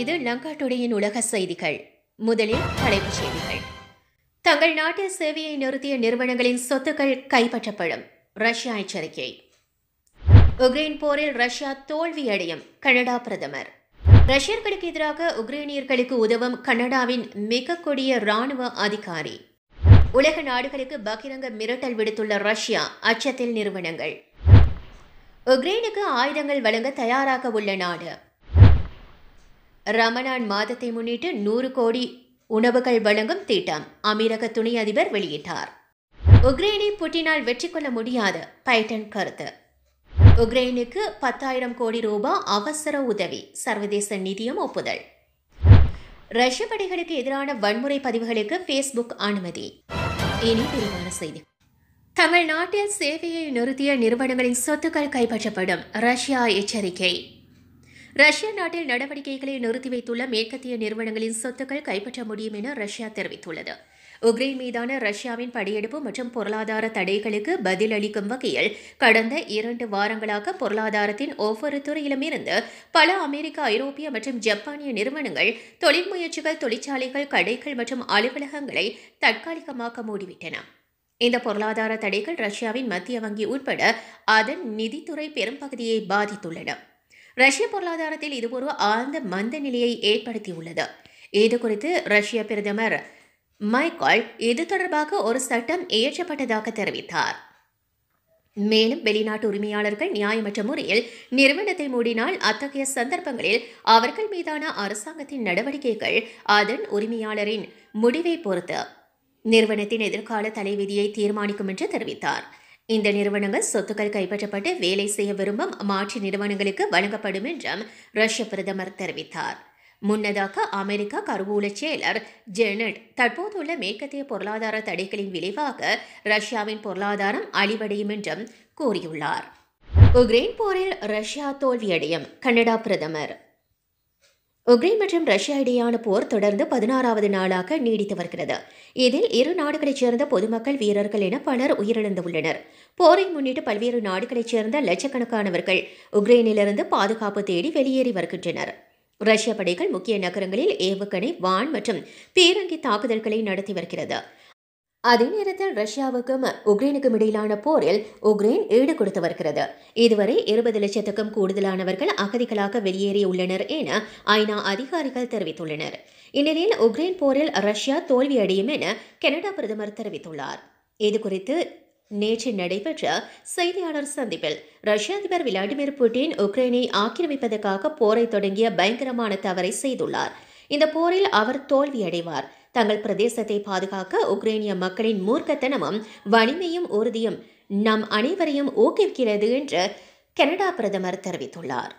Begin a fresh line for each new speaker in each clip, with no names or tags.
இது லங்கா டுடேயின் உலக செய்திகள் முதலில் தலைப்புச் செய்திகள் தங்கள் நாட்டில் சேவையை நிறுத்திய நிறுவனங்களின் சொத்துக்கள் கைப்பற்றப்படும் ரஷ்யா எச்சரிக்கை உக்ரைன் போரில் ரஷ்யா தோல்வியடையும் கனடா பிரதமர் ரஷ்யர்களுக்கு எதிராக உக்ரைனியர்களுக்கு உதவும் கனடாவின் மிக கொடிய ராணுவ அதிகாரி உலக நாடுகளுக்கு பகிரங்க மிரட்டல் விடுத்துள்ள ரஷ்யா அச்சத்தில் நிறுவனங்கள் உக்ரைனுக்கு ஆயுதங்கள் வழங்க தயாராக உள்ள நாடு ரமணான் மாதத்தை முன்னிட்டு நூறு கோடி உணவுகள் வழங்கும் திட்டம் அமீரக துணை அதிபர் வெளியிட்டார் உக்ரைனை புட்டினால் வெற்றி கொள்ள முடியாது பைட்டன் கருத்து உக்ரைனுக்கு பத்தாயிரம் கோடி ரூபாய் அவசர உதவி சர்வதேச நிதியம் ஒப்புதல் ரஷ்ய படைகளுக்கு எதிரான வன்முறை பதிவுகளுக்கு ஃபேஸ்புக் அனுமதி இனி விரிவான செய்தி தங்கள் நாட்டில் சேவையை நிறுத்திய நிறுவனங்களின் சொத்துக்கள் கைப்பற்றப்படும் ரஷ்யா எச்சரிக்கை ரஷ்ய நாட்டில் நடவடிக்கைகளை நிறுத்தி வைத்துள்ள மேற்கத்திய நிறுவனங்களின் சொத்துக்கள் கைப்பற்ற முடியும் என ரஷ்யா தெரிவித்துள்ளது உக்ரைன் மீதான ரஷ்யாவின் படையெடுப்பு மற்றும் பொருளாதார தடைகளுக்கு பதிலளிக்கும் வகையில் கடந்த இரண்டு வாரங்களாக பொருளாதாரத்தின் ஒவ்வொரு துறையிலும் இருந்து பல அமெரிக்க ஐரோப்பிய மற்றும் ஜப்பானிய நிறுவனங்கள் தொழில் முயற்சிகள் தொழிற்சாலைகள் கடைகள் மற்றும் அலுவலகங்களை தற்காலிகமாக மூடிவிட்டன இந்த பொருளாதார தடைகள் ரஷ்யாவின் மத்திய வங்கி உட்பட அதன் நிதித்துறை பெரும்பகுதியை பாதித்துள்ளன ரஷ்ய பொருளாதாரத்தில் இது ஒரு ஆழ்ந்த மந்த நிலையை ஏற்படுத்தியுள்ளது இது குறித்து ரஷ்ய பிரதமர் மைக்கால் இது தொடர்பாக ஒரு சட்டம் இயற்றப்பட்டதாக தெரிவித்தார் மேலும் வெளிநாட்டு உரிமையாளர்கள் நியாயமற்ற முறையில் நிறுவனத்தை மூடினால் அத்தகைய சந்தர்ப்பங்களில் அவர்கள் மீதான அரசாங்கத்தின் நடவடிக்கைகள் அதன் உரிமையாளரின் முடிவை பொறுத்து நிறுவனத்தின் எதிர்கால தலைவிதியை தீர்மானிக்கும் என்று தெரிவித்தார் இந்த நிறுவனங்கள் சொத்துக்கள் கைப்பற்றப்பட்டு வேலை செய்ய விரும்பும் மாற்று நிறுவனங்களுக்கு வழங்கப்படும் என்றும் ரஷ்ய பிரதமர் தெரிவித்தார் முன்னதாக அமெரிக்கா கருவூல செயலர் ஜெனட் தற்போதுள்ள மேற்கத்திய பொருளாதார தடைகளின் விளைவாக ரஷ்யாவின் பொருளாதாரம் அழிவடையும் என்றும் கூறியுள்ளார் உக்ரைன் போரில் ரஷ்யா தோல்வியடையும் கனடா பிரதமர் உக்ரைன் மற்றும் ரஷ்யா இடையேயான போர் தொடர்ந்து பதினாறாவது நாளாக நீடித்து வருகிறது இதில் இரு நாடுகளைச் சேர்ந்த பொதுமக்கள் வீரர்கள் என பலர் உயிரிழந்துள்ளனர் போரை முன்னிட்டு பல்வேறு நாடுகளைச் சேர்ந்த லட்சக்கணக்கானவர்கள் உக்ரைனிலிருந்து பாதுகாப்பு தேடி வெளியேறி வருகின்றனர் ரஷ்ய படைகள் முக்கிய நகரங்களில் ஏவுகணை வான் மற்றும் பீரங்கி தாக்குதல்களை நடத்தி வருகிறது அதே நேரத்தில் ரஷ்யாவுக்கும் உக்ரைனுக்கும் இடையிலான போரில் உக்ரைன் ஈடு கொடுத்து வருகிறது இதுவரை இருபது லட்சத்துக்கும் கூடுதலானவர்கள் அகதிகளாக வெளியேறியுள்ளனர் என ஐநா அதிகாரிகள் தெரிவித்துள்ளனர் இந்நிலையில் உக்ரைன் போரில் ரஷ்யா தோல்வியடையும் என கனடா பிரதமர் தெரிவித்துள்ளார் இதுகுறித்து நேற்று நடைபெற்ற செய்தியாளர் சந்திப்பில் ரஷ்ய அதிபர் விளாடிமிர் புட்டின் உக்ரைனை ஆக்கிரமிப்பதற்காக போரை தொடங்கிய பயங்கரமான தவறை செய்துள்ளார் இந்த போரில் அவர் தோல்வியடைவார் தங்கள் பிரதேசத்தை பாதுகாக்க உக்ரைனிய மக்களின் மூர்க்கத்தனமும் வலிமையும் உறுதியும் நம் அனைவரையும் ஊக்குவிக்கிறது என்று கனடா பிரதமர் தெரிவித்துள்ளார்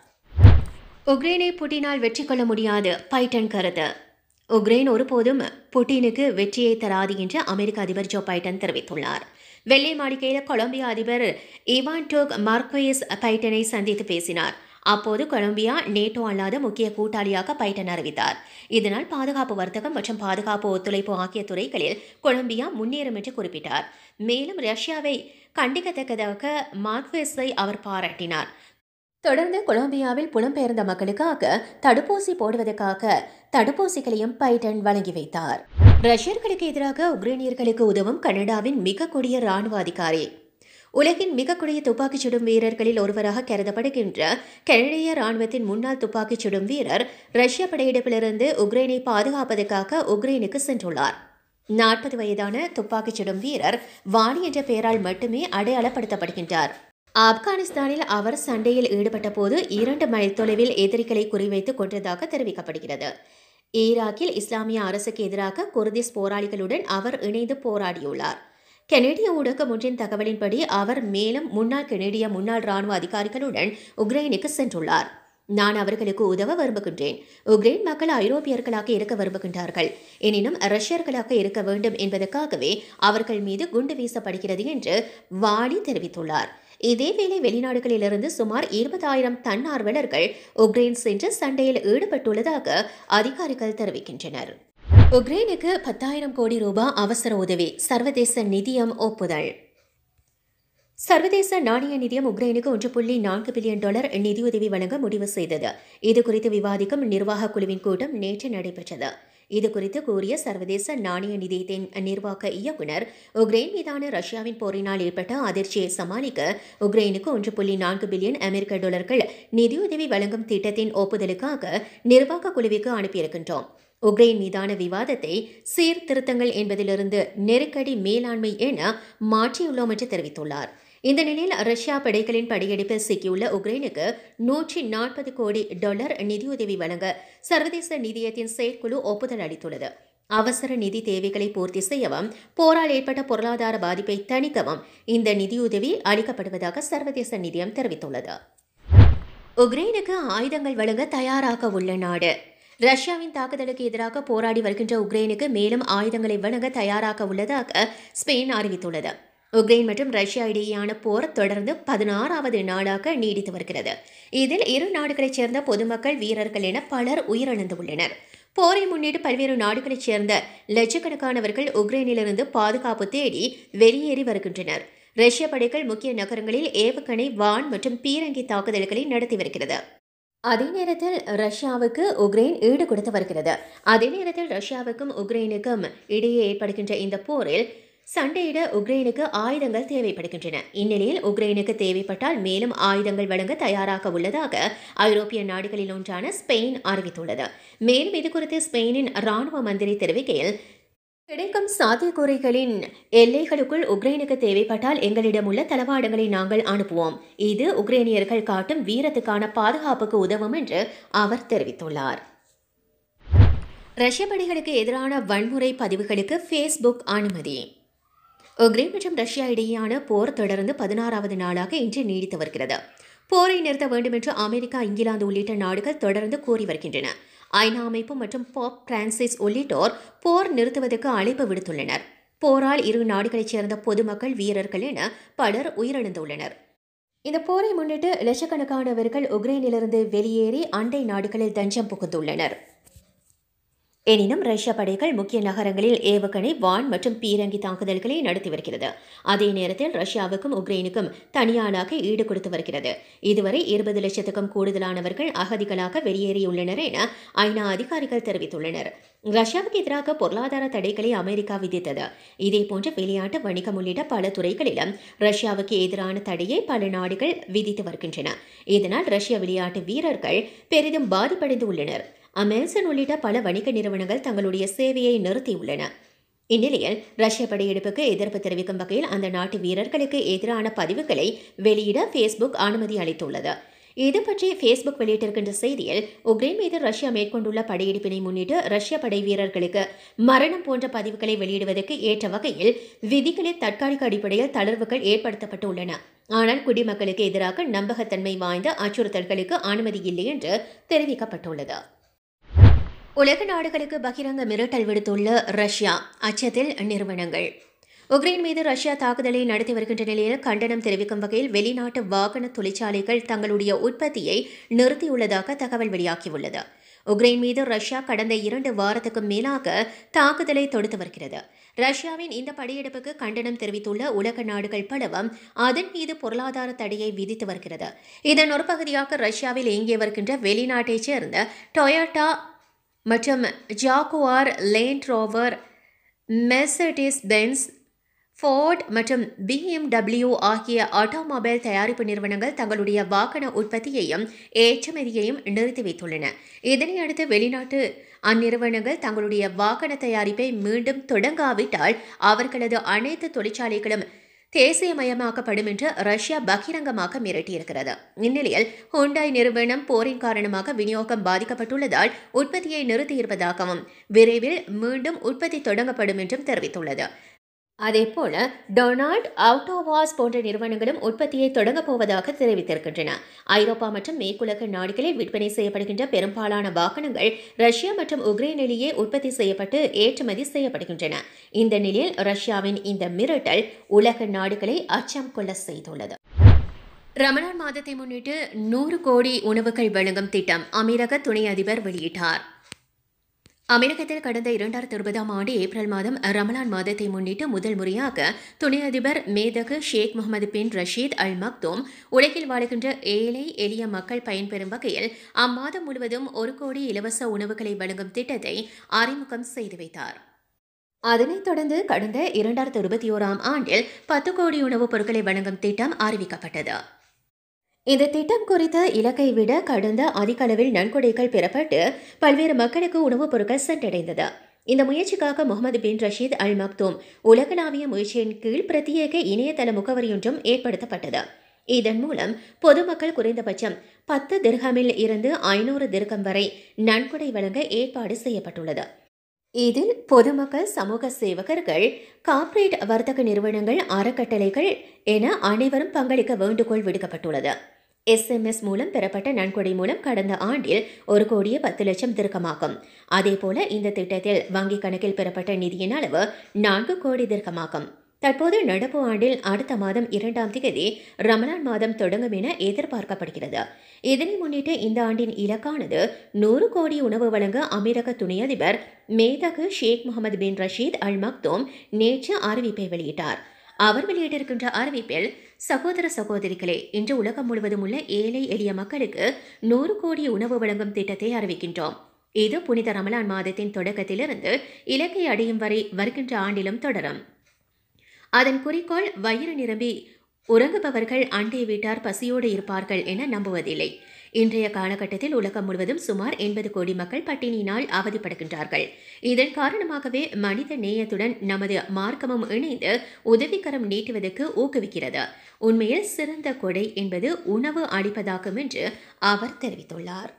உக்ரைனை புட்டினால் வெற்றி கொள்ள முடியாது பைட்டன் கருத்து உக்ரைன் ஒருபோதும் புட்டினுக்கு வெற்றியை தராது என்று அமெரிக்க அதிபர் ஜோ பைடன் தெரிவித்துள்ளார் வெள்ளை மாளிகையில் கொலம்பியா அதிபர் இவான் டோக் மார்க்வேஸ் பைட்டனை சந்தித்து பேசினார் அப்போது கொலம்பியா நேட்டோ அல்லாத முக்கிய கூட்டாளியாக பைட்டன் அறிவித்தார் இதனால் பாதுகாப்பு வர்த்தகம் மற்றும் பாதுகாப்பு ஒத்துழைப்பு ஆகிய துறைகளில் கொலம்பியா முன்னேறும் என்று குறிப்பிட்டார் மேலும் ரஷ்யாவை கண்டிக்கத்தக்கதாக மார்க்வேஸை அவர் பாராட்டினார் தொடர்ந்து கொலம்பியாவில் புலம்பெயர்ந்த மக்களுக்காக தடுப்பூசி போடுவதற்காக தடுப்பூசிகளையும் பைடன் வழங்கி வைத்தார் ரஷ்யர்களுக்கு எதிராக உக்ரைனியர்களுக்கு உதவும் கனடாவின் மிக கொடிய ராணுவ அதிகாரி உலகின் மிக கொடிய துப்பாக்கிச் சுடும் வீரர்களில் ஒருவராக கருதப்படுகின்ற கனடிய ராணுவத்தின் முன்னாள் துப்பாக்கிச் சுடும் வீரர் ரஷ்ய படையெடுப்பிலிருந்து உக்ரைனை பாதுகாப்பதற்காக உக்ரைனுக்கு சென்றுள்ளார் நாற்பது வயதான துப்பாக்கிச் சுடும் வீரர் வாணி என்ற பெயரால் மட்டுமே அடையாளப்படுத்தப்படுகின்றார் ஆப்கானிஸ்தானில் அவர் சண்டையில் ஈடுபட்ட போது இரண்டு மைல் தொலைவில் எதிரிகளை குறிவைத்து கொன்றதாக தெரிவிக்கப்படுகிறது ஈராக்கில் இஸ்லாமிய அரசுக்கு எதிராக குர்திஸ் போராளிகளுடன் அவர் இணைந்து போராடியுள்ளார் கெனடிய ஊடகம் ஒன்றின் தகவலின்படி அவர் மேலும் முன்னாள் கெனடிய முன்னாள் ராணுவ அதிகாரிகளுடன் உக்ரைனுக்கு சென்றுள்ளார் நான் அவர்களுக்கு உதவ விரும்புகின்றேன் உக்ரைன் மக்கள் ஐரோப்பியர்களாக இருக்க விரும்புகின்றார்கள் எனினும் ரஷ்யர்களாக இருக்க வேண்டும் என்பதற்காகவே அவர்கள் மீது குண்டு வீசப்படுகிறது என்று வாலி தெரிவித்துள்ளார் இதேவேளை வெளிநாடுகளிலிருந்து சுமார் இருபதாயிரம் தன்னார்வலர்கள் உக்ரைன் சென்று சண்டையில் ஈடுபட்டுள்ளதாக அதிகாரிகள் தெரிவிக்கின்றனர் உக்ரைனுக்கு பத்தாயிரம் கோடி ரூபாய் அவசர உதவி சர்வதேச நிதியம் ஒப்புதல் சர்வதேச நாணய நிதியம் உக்ரைனுக்கு ஒன்று புள்ளி நான்கு பில்லியன் டாலர் நிதியுதவி வழங்க முடிவு செய்தது இது குறித்து விவாதிக்கும் நிர்வாக குழுவின் கூட்டம் நேற்று நடைபெற்றது இது குறித்து கூறிய சர்வதேச நாணய நிதியத்தின் நிர்வாக இயக்குநர் உக்ரைன் மீதான ரஷ்யாவின் போரினால் ஏற்பட்ட அதிர்ச்சியை சமாளிக்க உக்ரைனுக்கு ஒன்று புள்ளி நான்கு பில்லியன் அமெரிக்க டாலர்கள் நிதியுதவி வழங்கும் திட்டத்தின் ஒப்புதலுக்காக நிர்வாக குழுவிற்கு அனுப்பியிருக்கின்றோம் உக்ரைன் மீதான விவாதத்தை சீர்திருத்தங்கள் என்பதிலிருந்து நெருக்கடி மேலாண்மை என மாற்றியுள்ளோம் என்று தெரிவித்துள்ளார் இந்த நிலையில் ரஷ்யா படைகளின் படையெடுப்பில் சிக்கியுள்ள உக்ரைனுக்கு நூற்றி நாற்பது கோடி டாலர் நிதியுதவி வழங்க சர்வதேச நிதியத்தின் செயற்குழு ஒப்புதல் அளித்துள்ளது அவசர நிதி தேவைகளை பூர்த்தி செய்யவும் போரால் ஏற்பட்ட பொருளாதார பாதிப்பை தணிக்கவும் இந்த நிதியுதவி அளிக்கப்படுவதாக சர்வதேச நிதியம் தெரிவித்துள்ளது உக்ரைனுக்கு ஆயுதங்கள் வழங்க தயாராக உள்ள நாடு ரஷ்யாவின் தாக்குதலுக்கு எதிராக போராடி வருகின்ற உக்ரைனுக்கு மேலும் ஆயுதங்களை வழங்க தயாராக உள்ளதாக ஸ்பெயின் அறிவித்துள்ளது உக்ரைன் மற்றும் ரஷ்யா இடையேயான போர் தொடர்ந்து பதினாறாவது நாளாக நீடித்து வருகிறது இதில் இரு நாடுகளைச் சேர்ந்த பொதுமக்கள் வீரர்கள் என பலர் உயிரிழந்துள்ளனர் போரை முன்னிட்டு பல்வேறு நாடுகளைச் சேர்ந்த லட்சக்கணக்கானவர்கள் உக்ரைனிலிருந்து பாதுகாப்பு தேடி வெளியேறி வருகின்றனர் ரஷ்ய படைகள் முக்கிய நகரங்களில் ஏவுகணை வான் மற்றும் பீரங்கி தாக்குதல்களை நடத்தி வருகிறது அதே நேரத்தில் ரஷ்யாவுக்கு உக்ரைன் ஈடு கொடுத்து வருகிறது அதே நேரத்தில் ரஷ்யாவுக்கும் உக்ரைனுக்கும் இடையே ஏற்படுகின்ற இந்த போரில் சண்டையிட உக்ரைனுக்கு ஆயுதங்கள் தேவைப்படுகின்றன இந்நிலையில் உக்ரைனுக்கு தேவைப்பட்டால் மேலும் ஆயுதங்கள் வழங்க தயாராக உள்ளதாக ஐரோப்பிய நாடுகளில் ஒன்றான ஸ்பெயின் அறிவித்துள்ளது மேலும் இதுகுறித்து ஸ்பெயினின் ராணுவ மந்திரி தெரிவிக்கையில் கிடைக்கும் சாத்தியக்கூறைகளின் எல்லைகளுக்குள் உக்ரைனுக்கு தேவைப்பட்டால் எங்களிடம் உள்ள தளவாடங்களை நாங்கள் அனுப்புவோம் இது உக்ரைனியர்கள் காட்டும் வீரத்துக்கான பாதுகாப்புக்கு உதவும் என்று அவர் தெரிவித்துள்ளார் ரஷ்ய படைகளுக்கு எதிரான வன்முறை பதிவுகளுக்கு ஃபேஸ்புக் அனுமதி உக்ரைன் மற்றும் ரஷ்யா இடையேயான போர் தொடர்ந்து பதினாறாவது நாளாக இன்று நீடித்து வருகிறது போரை நிறுத்த வேண்டும் என்று அமெரிக்கா இங்கிலாந்து உள்ளிட்ட நாடுகள் தொடர்ந்து கூறி வருகின்றன ஐநா அமைப்பு மற்றும் பாப் பிரான்சிஸ் உள்ளிட்டோர் போர் நிறுத்துவதற்கு அழைப்பு விடுத்துள்ளனர் போரால் இரு நாடுகளைச் சேர்ந்த பொதுமக்கள் வீரர்கள் என பலர் உயிரிழந்துள்ளனர் இந்த போரை முன்னிட்டு லட்சக்கணக்கானவர்கள் உக்ரைனிலிருந்து வெளியேறி அண்டை நாடுகளில் தஞ்சம் புகுந்துள்ளனர் எனினும் ரஷ்ய படைகள் முக்கிய நகரங்களில் ஏவுகணை வான் மற்றும் பீரங்கி தாக்குதல்களை நடத்தி வருகிறது அதே நேரத்தில் ரஷ்யாவுக்கும் உக்ரைனுக்கும் தனியாளாக ஈடு கொடுத்து வருகிறது இதுவரை இருபது லட்சத்துக்கும் கூடுதலானவர்கள் அகதிகளாக வெளியேறியுள்ளனர் என ஐநா அதிகாரிகள் தெரிவித்துள்ளனர் ரஷ்யாவுக்கு எதிராக பொருளாதார தடைகளை அமெரிக்கா விதித்தது இதேபோன்று விளையாட்டு வணிகம் உள்ளிட்ட பல துறைகளிலும் ரஷ்யாவுக்கு எதிரான தடையை பல நாடுகள் விதித்து வருகின்றன இதனால் ரஷ்ய விளையாட்டு வீரர்கள் பெரிதும் பாதிப்படைந்து உள்ளனர் அமெரிசன் உள்ளிட்ட பல வணிக நிறுவனங்கள் தங்களுடைய சேவையை நிறுத்தியுள்ளன இந்நிலையில் ரஷ்ய படையெடுப்புக்கு எதிர்ப்பு தெரிவிக்கும் வகையில் அந்த நாட்டு வீரர்களுக்கு எதிரான பதிவுகளை வெளியிட ஃபேஸ்புக் அனுமதி அளித்துள்ளது இது பற்றி ஃபேஸ்புக் வெளியிட்டிருக்கின்ற செய்தியில் உக்ரைன் மீது ரஷ்யா மேற்கொண்டுள்ள படையெடுப்பினை முன்னிட்டு ரஷ்ய படை வீரர்களுக்கு மரணம் போன்ற பதிவுகளை வெளியிடுவதற்கு ஏற்ற வகையில் விதிகளில் தற்காலிக அடிப்படையில் தளர்வுகள் ஏற்படுத்தப்பட்டுள்ளன ஆனால் குடிமக்களுக்கு எதிராக நம்பகத்தன்மை வாய்ந்த அச்சுறுத்தல்களுக்கு அனுமதி இல்லை என்று தெரிவிக்கப்பட்டுள்ளது உலக நாடுகளுக்கு பகிரங்க மிரட்டல் விடுத்துள்ள ரஷ்யா அச்சத்தில் நிறுவனங்கள் உக்ரைன் மீது ரஷ்யா தாக்குதலை நடத்தி வருகின்ற நிலையில் கண்டனம் தெரிவிக்கும் வகையில் வெளிநாட்டு வாகன தொழிற்சாலைகள் தங்களுடைய உற்பத்தியை நிறுத்தியுள்ளதாக தகவல் வெளியாகியுள்ளது உக்ரைன் மீது ரஷ்யா கடந்த இரண்டு வாரத்துக்கும் மேலாக தாக்குதலை தொடுத்து வருகிறது ரஷ்யாவின் இந்த படையெடுப்புக்கு கண்டனம் தெரிவித்துள்ள உலக நாடுகள் பலவும் அதன் மீது பொருளாதார தடையை விதித்து வருகிறது இதன் ஒரு பகுதியாக ரஷ்யாவில் இயங்கி வருகின்ற வெளிநாட்டைச் சேர்ந்த டொயோட்டா மற்றும் Jaguar Land Rover Mercedes Benz Ford மற்றும் பிஎம்டபிள்யூ ஆகிய ஆட்டோமொபைல் தயாரிப்பு நிறுவனங்கள் தங்களுடைய வாகன உற்பத்தியையும் ஏற்றுமதியையும் நிறுத்தி வைத்துள்ளன இதனையடுத்து வெளிநாட்டு அந்நிறுவனங்கள் தங்களுடைய வாகன தயாரிப்பை மீண்டும் தொடங்காவிட்டால் அவர்களது அனைத்து தொழிற்சாலைகளும் தேசியமயமாக்கப்படும் என்று ரஷ்யா பகிரங்கமாக மிரட்டியிருக்கிறது இந்நிலையில் ஹோண்டாய் நிறுவனம் போரின் காரணமாக விநியோகம் பாதிக்கப்பட்டுள்ளதால் உற்பத்தியை நிறுத்தியிருப்பதாகவும் விரைவில் மீண்டும் உற்பத்தி தொடங்கப்படும் என்றும் தெரிவித்துள்ளது அதேபோல டொனால்ட் அவுட்டோவாஸ் போன்ற நிறுவனங்களும் உற்பத்தியை தொடங்கப் போவதாக தெரிவித்திருக்கின்றன ஐரோப்பா மற்றும் மேற்குலக நாடுகளில் விற்பனை செய்யப்படுகின்ற பெரும்பாலான வாகனங்கள் ரஷ்யா மற்றும் உக்ரைனிலேயே உற்பத்தி செய்யப்பட்டு ஏற்றுமதி செய்யப்படுகின்றன இந்த நிலையில் ரஷ்யாவின் இந்த மிரட்டல் உலக நாடுகளை அச்சம் கொள்ள செய்துள்ளது ரமணான் மாதத்தை முன்னிட்டு நூறு கோடி உணவுகள் வழங்கும் திட்டம் அமீரக துணை அதிபர் வெளியிட்டார் அமெரிக்கத்தில் கடந்த இரண்டாயிரத்தி இருபதாம் ஆண்டு ஏப்ரல் மாதம் ரமலான் மாதத்தை முன்னிட்டு முதல் முறையாக துணை அதிபர் மேதகு ஷேக் முகமது பின் ரஷீத் அல் மக்தூம் உலகில் வாழுகின்ற ஏழை எளிய மக்கள் பயன்பெறும் வகையில் அம்மாதம் முழுவதும் ஒரு கோடி இலவச உணவுகளை வழங்கும் திட்டத்தை அறிமுகம் செய்து வைத்தார் அதனைத் தொடர்ந்து கடந்த இரண்டாயிரத்தி இருபத்தி ஓராம் ஆண்டில் பத்து கோடி உணவுப் பொருட்களை வழங்கும் திட்டம் அறிவிக்கப்பட்டது இந்த திட்டம் குறித்த இலக்கை விட கடந்த அதிக அளவில் நன்கொடைகள் பெறப்பட்டு பல்வேறு மக்களுக்கு உணவுப் பொருட்கள் சென்றடைந்தது இந்த முயற்சிக்காக முகமது பின் ரஷீத் அல் மக்தூம் உலகளாவிய முயற்சியின் கீழ் பிரத்யேக இணையதள முகவரியொன்றும் ஏற்படுத்தப்பட்டது இதன் மூலம் பொதுமக்கள் குறைந்தபட்சம் பத்து திர்ஹமில் இருந்து ஐநூறு திர்கம் வரை நன்கொடை வழங்க ஏற்பாடு செய்யப்பட்டுள்ளது இதில் பொதுமக்கள் சமூக சேவகர்கள் கார்ப்பரேட் வர்த்தக நிறுவனங்கள் அறக்கட்டளைகள் என அனைவரும் பங்களிக்க வேண்டுகோள் விடுக்கப்பட்டுள்ளது எஸ்எம்எஸ் மூலம் பெறப்பட்ட நன்கொடை மூலம் கடந்த ஆண்டில் ஒரு கோடியே பத்து லட்சம் திருக்கமாகும் அதேபோல இந்த திட்டத்தில் வங்கிக் கணக்கில் பெறப்பட்ட நிதியின் அளவு நான்கு கோடி திருக்கமாகும் தற்போது நடப்பு ஆண்டில் அடுத்த மாதம் இரண்டாம் தேதி ரமலான் மாதம் தொடங்கும் என எதிர்பார்க்கப்படுகிறது இதனை முன்னிட்டு இந்த ஆண்டின் இலக்கானது நூறு கோடி உணவு வழங்க அமீரக துணை அதிபர் மேதகு ஷேக் முகமது பின் ரஷீத் அல் மக்தோம் நேற்று அறிவிப்பை வெளியிட்டார் அவர் வெளியிட்டிருக்கின்ற அறிவிப்பில் சகோதர சகோதரிகளே இன்று உலகம் முழுவதும் உள்ள ஏழை எளிய மக்களுக்கு நூறு கோடி உணவு வழங்கும் திட்டத்தை அறிவிக்கின்றோம் இது புனித ரமலான் மாதத்தின் தொடக்கத்திலிருந்து இலக்கை அடையும் வரை வருகின்ற ஆண்டிலும் தொடரும் அதன் குறிக்கோள் வயிறு நிரம்பி உறங்குபவர்கள் அண்டை வீட்டார் பசியோடு இருப்பார்கள் என நம்புவதில்லை இன்றைய காலகட்டத்தில் உலகம் முழுவதும் சுமார் எண்பது கோடி மக்கள் பட்டினியினால் அவதிப்படுகின்றார்கள் இதன் காரணமாகவே மனித நேயத்துடன் நமது மார்க்கமும் இணைந்து உதவிக்கரம் நீட்டுவதற்கு ஊக்குவிக்கிறது உண்மையில் சிறந்த கொடை என்பது உணவு அளிப்பதாகும் என்று அவர் தெரிவித்துள்ளார்